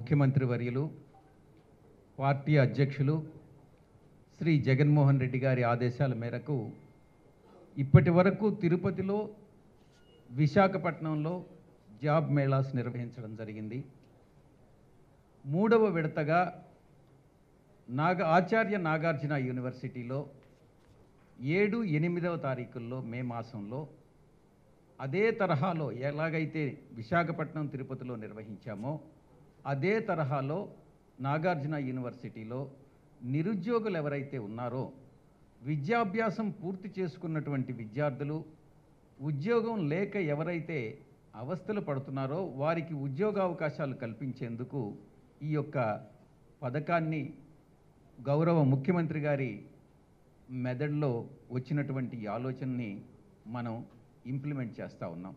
ముఖ్యమంత్రి వర్యులు పార్టీ అధ్యక్షులు శ్రీ జగన్మోహన్ రెడ్డి గారి ఆదేశాల మేరకు ఇప్పటి వరకు తిరుపతిలో విశాఖపట్నంలో జాబ్ మేళాస్ నిర్వహించడం జరిగింది మూడవ విడతగా నాగ ఆచార్య నాగార్జున యూనివర్సిటీలో ఏడు ఎనిమిదవ తారీఖుల్లో మే మాసంలో అదే తరహాలో ఎలాగైతే విశాఖపట్నం తిరుపతిలో నిర్వహించామో అదే తరహాలో నాగార్జున యూనివర్సిటీలో నిరుద్యోగులు ఎవరైతే ఉన్నారో విద్యాభ్యాసం పూర్తి చేసుకున్నటువంటి విద్యార్థులు ఉద్యోగం లేక ఎవరైతే అవస్థలు పడుతున్నారో వారికి ఉద్యోగ అవకాశాలు కల్పించేందుకు ఈ యొక్క పథకాన్ని గౌరవ ముఖ్యమంత్రి గారి మెదడులో వచ్చినటువంటి ఈ ఆలోచనని మనం ఇంప్లిమెంట్ చేస్తూ ఉన్నాం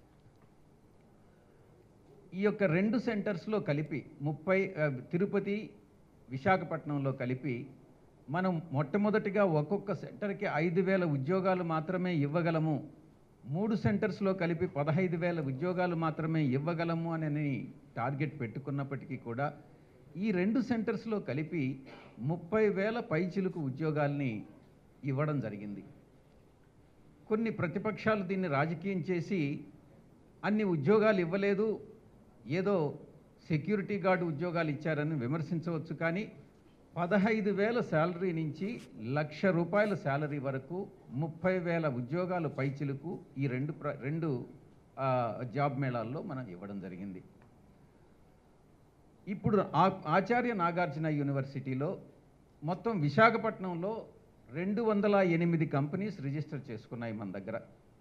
ఈ యొక్క రెండు సెంటర్స్లో కలిపి ముప్పై ఆ, తిరుపతి విశాఖపట్నంలో కలిపి మనం మొట్టమొదటిగా ఒక్కొక్క సెంటర్కి ఐదు వేల ఉద్యోగాలు మాత్రమే ఇవ్వగలము మూడు సెంటర్స్లో కలిపి పదహైదు వేల ఉద్యోగాలు మాత్రమే ఇవ్వగలము అని టార్గెట్ పెట్టుకున్నప్పటికీ కూడా ఈ రెండు సెంటర్స్లో కలిపి ముప్పై వేల పైచిలుకు ఉద్యోగాల్ని ఇవ్వడం జరిగింది కొన్ని ప్రతిపక్షాలు దీన్ని రాజకీయం చేసి అన్ని ఉద్యోగాలు ఇవ్వలేదు ఏదో సెక్యూరిటీ గార్డు ఉద్యోగాలు ఇచ్చారని విమర్శించవచ్చు కానీ పదహైదు వేల శాలరీ నుంచి లక్ష రూపాయల శాలరీ వరకు ముప్పై వేల ఉద్యోగాలు పైచిలుకు ఈ రెండు ప్ర రెండు ఆ, జాబ్ మేళాల్లో మనం ఇవ్వడం జరిగింది ఇప్పుడు ఆ- ఆచార్య నాగార్జున యూనివర్సిటీలో మొత్తం విశాఖపట్నంలో రెండు వందల ఎనిమిది కంపెనీస్ రిజిస్టర్ చేసుకున్నాయి మన దగ్గర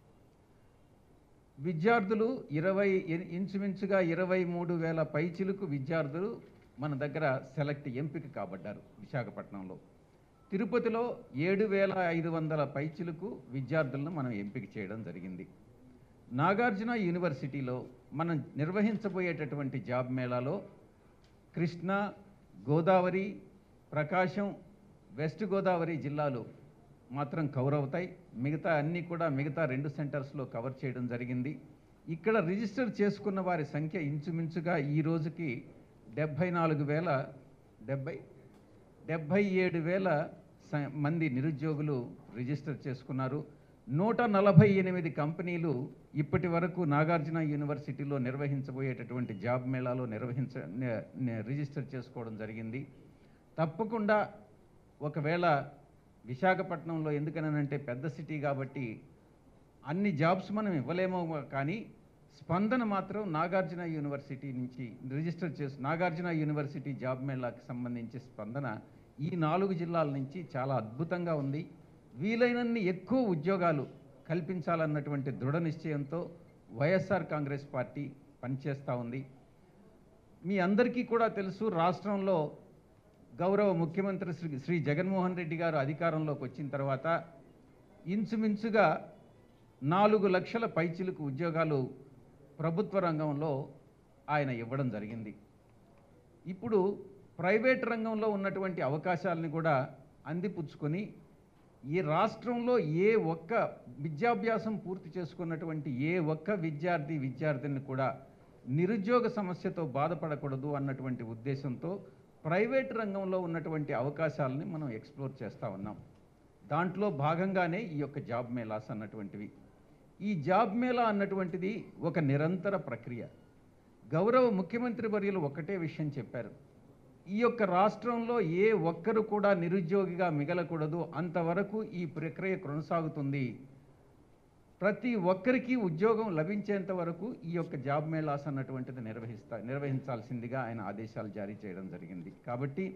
విద్యార్థులు ఇరవై ఎన్- ఇంచుమించుగా ఇరవై మూడు వేల పైచిలుకు విద్యార్థులు మన దగ్గర సెలెక్ట్ ఎంపిక కాబడ్డారు విశాఖపట్నంలో తిరుపతిలో ఏడు వేల ఐదు వందల పైచిలుకు విద్యార్థులను మనం ఎంపిక చేయడం జరిగింది నాగార్జున యూనివర్సిటీలో మనం నిర్వహించబోయేటటువంటి జాబ్ మేళాలో కృష్ణా గోదావరి ప్రకాశం వెస్ట్ గోదావరి జిల్లాలు మాత్రం కవర్ అవుతాయి మిగతా అన్నీ కూడా మిగతా రెండు సెంటర్స్లో కవర్ చేయడం జరిగింది ఇక్కడ రిజిస్టర్ చేసుకున్న వారి సంఖ్య ఇంచుమించుగా ఈ రోజుకి డెబ్భై నాలుగు వేల డెబ్భై డెబ్భై ఏడు వేల స- మంది నిరుద్యోగులు రిజిస్టర్ చేసుకున్నారు నూట నలభై ఎనిమిది కంపెనీలు ఇప్పటి వరకు నాగార్జున యూనివర్సిటీలో నిర్వహించబోయేటటువంటి జాబ్ మేళాలో నిర్వహించ ని- ని- రిజిస్టర్ చేసుకోవడం జరిగింది తప్పకుండా ఒకవేళ విశాఖపట్నంలో ఎందుకనంటే పెద్ద సిటీ కాబట్టి అన్ని జాబ్స్ మనం ఇవ్వలేమో కానీ స్పందన మాత్రం నాగార్జున యూనివర్సిటీ నుంచి రిజిస్టర్ చేసి నాగార్జున యూనివర్సిటీ జాబ్ మేళాకి సంబంధించి స్పందన ఈ నాలుగు జిల్లాల నుంచి చాలా అద్భుతంగా ఉంది వీలైనన్ని ఎక్కువ ఉద్యోగాలు కల్పించాలన్నటువంటి దృఢ నిశ్చయంతో వైఎస్ఆర్ కాంగ్రెస్ పార్టీ పనిచేస్తూ ఉంది మీ అందరికీ కూడా తెలుసు రాష్ట్రంలో గౌరవ ముఖ్యమంత్రి శ్రీ శ్రీ జగన్మోహన్ రెడ్డి గారు అధికారంలోకి వచ్చిన తర్వాత ఇంచుమించుగా నాలుగు లక్షల పైచిలుకు ఉద్యోగాలు ప్రభుత్వ రంగంలో ఆయన ఇవ్వడం జరిగింది ఇప్పుడు ప్రైవేట్ రంగంలో ఉన్నటువంటి అవకాశాలని కూడా అందిపుచ్చుకొని ఈ రాష్ట్రంలో ఏ ఒక్క విద్యాభ్యాసం పూర్తి చేసుకున్నటువంటి ఏ ఒక్క విద్యార్థి విద్యార్థిని కూడా నిరుద్యోగ సమస్యతో బాధపడకూడదు అన్నటువంటి ఉద్దేశంతో ప్రైవేట్ రంగంలో ఉన్నటువంటి అవకాశాలని మనం ఎక్స్ప్లోర్ చేస్తూ ఉన్నాం దాంట్లో భాగంగానే ఈ యొక్క జాబ్ మేళాస్ అన్నటువంటివి ఈ జాబ్ మేళా అన్నటువంటిది ఒక నిరంతర ప్రక్రియ గౌరవ ముఖ్యమంత్రి వర్యులు ఒకటే విషయం చెప్పారు ఈ యొక్క రాష్ట్రంలో ఏ ఒక్కరు కూడా నిరుద్యోగిగా మిగలకూడదు అంతవరకు ఈ ప్రక్రియ కొనసాగుతుంది ప్రతి ఒక్కరికి ఉద్యోగం లభించేంత వరకు ఈ యొక్క జాబ్ మేళాస్ అన్నటువంటిది నిర్వహిస్తా నిర్వహించాల్సిందిగా ఆయన ఆదేశాలు జారీ చేయడం జరిగింది కాబట్టి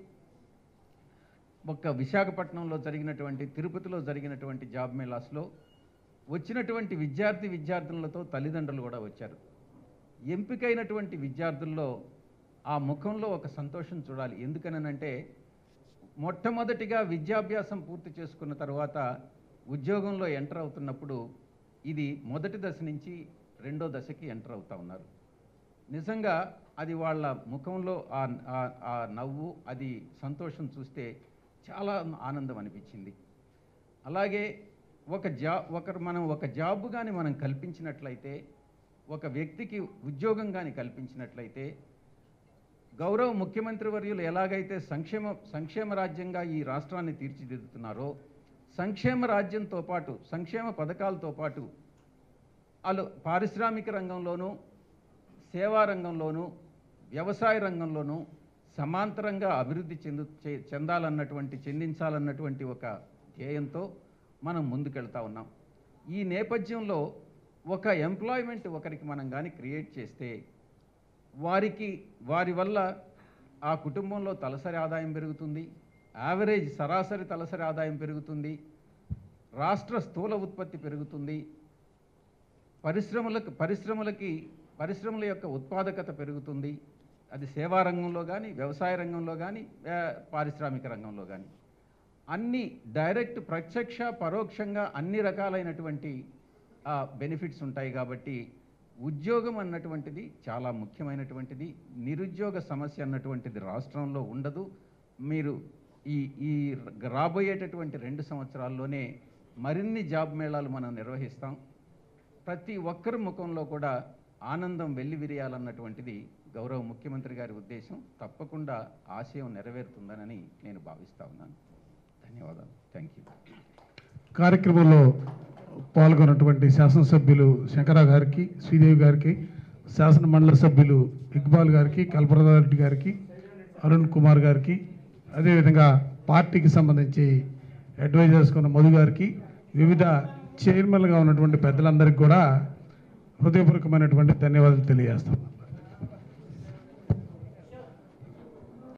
ఒక్క విశాఖపట్నంలో జరిగినటువంటి తిరుపతిలో జరిగినటువంటి జాబ్ మేళాస్లో వచ్చినటువంటి విద్యార్థి విద్యార్థులతో తల్లిదండ్రులు కూడా వచ్చారు ఎంపికైనటువంటి విద్యార్థుల్లో ఆ ముఖంలో ఒక సంతోషం చూడాలి ఎందుకనంటే మొట్టమొదటిగా విద్యాభ్యాసం పూర్తి చేసుకున్న తర్వాత ఉద్యోగంలో ఎంటర్ అవుతున్నప్పుడు ఇది మొదటి దశ నుంచి రెండో దశకి ఎంటర్ అవుతా ఉన్నారు నిజంగా అది వాళ్ళ ముఖంలో ఆ ఆ- ఆ నవ్వు అది సంతోషం చూస్తే చాలా ఆనందం అనిపించింది అలాగే ఒక జా ఒకరు మనం ఒక జాబ్ కానీ మనం కల్పించినట్లయితే ఒక వ్యక్తికి ఉద్యోగం కానీ కల్పించినట్లయితే గౌరవ ముఖ్యమంత్రి వర్యులు ఎలాగైతే సంక్షేమ సంక్షేమ రాజ్యంగా ఈ రాష్ట్రాన్ని తీర్చిదిద్దుతున్నారో సంక్షేమ రాజ్యంతో పాటు సంక్షేమ పథకాలతో పాటు వాళ్ళు పారిశ్రామిక రంగంలోనూ సేవా రంగంలోనూ వ్యవసాయ రంగంలోనూ సమాంతరంగా అభివృద్ధి చెందు చే- చెందాలన్నటువంటి చెందించాలన్నటువంటి ఒక ధ్యేయంతో మనం ముందుకెళ్తా ఉన్నాం ఈ నేపథ్యంలో ఒక ఎంప్లాయ్మెంట్ ఒకరికి మనం కానీ క్రియేట్ చేస్తే వారికి వారి వల్ల ఆ కుటుంబంలో తలసరి ఆదాయం పెరుగుతుంది యావరేజ్ సరాసరి తలసరి ఆదాయం పెరుగుతుంది రాష్ట్ర స్థూల ఉత్పత్తి పెరుగుతుంది పరిశ్రమలకు పరిశ్రమలకి పరిశ్రమల యొక్క ఉత్పాదకత పెరుగుతుంది అది సేవా రంగంలో కానీ వ్యవసాయ రంగంలో కానీ వ్యా- పారిశ్రామిక రంగంలో కానీ అన్ని డైరెక్ట్ ప్రత్యక్ష పరోక్షంగా అన్ని రకాలైనటువంటి బెనిఫిట్స్ ఉంటాయి కాబట్టి ఉద్యోగం అన్నటువంటిది చాలా ముఖ్యమైనటువంటిది నిరుద్యోగ సమస్య అన్నటువంటిది రాష్ట్రంలో ఉండదు మీరు ఈ ఈ రాబోయేటటువంటి రెండు సంవత్సరాల్లోనే మరిన్ని జాబ్ మేళాలు మనం నిర్వహిస్తాం ప్రతి ఒక్కరి ముఖంలో కూడా ఆనందం వెల్లివిరియాలన్నటువంటిది గౌరవ ముఖ్యమంత్రి గారి ఉద్దేశం తప్పకుండా ఆశయం నెరవేరుతుందనని నేను భావిస్తా ఉన్నాను ధన్యవాదాలు థ్యాంక్ యూ కార్యక్రమంలో పాల్గొన్నటువంటి శాసనసభ్యులు శంకరా గారికి శ్రీదేవి గారికి శాసన మండలి సభ్యులు ఇక్బాల్ గారికి కల్పరదారెడ్డి రెడ్డి గారికి అరుణ్ కుమార్ గారికి అదేవిధంగా పార్టీకి సంబంధించి అడ్వైజర్స్ ఉన్న మధు గారికి వివిధ చైర్మన్గా ఉన్నటువంటి పెద్దలందరికీ కూడా హృదయపూర్వకమైనటువంటి ధన్యవాదాలు తెలియజేస్తాం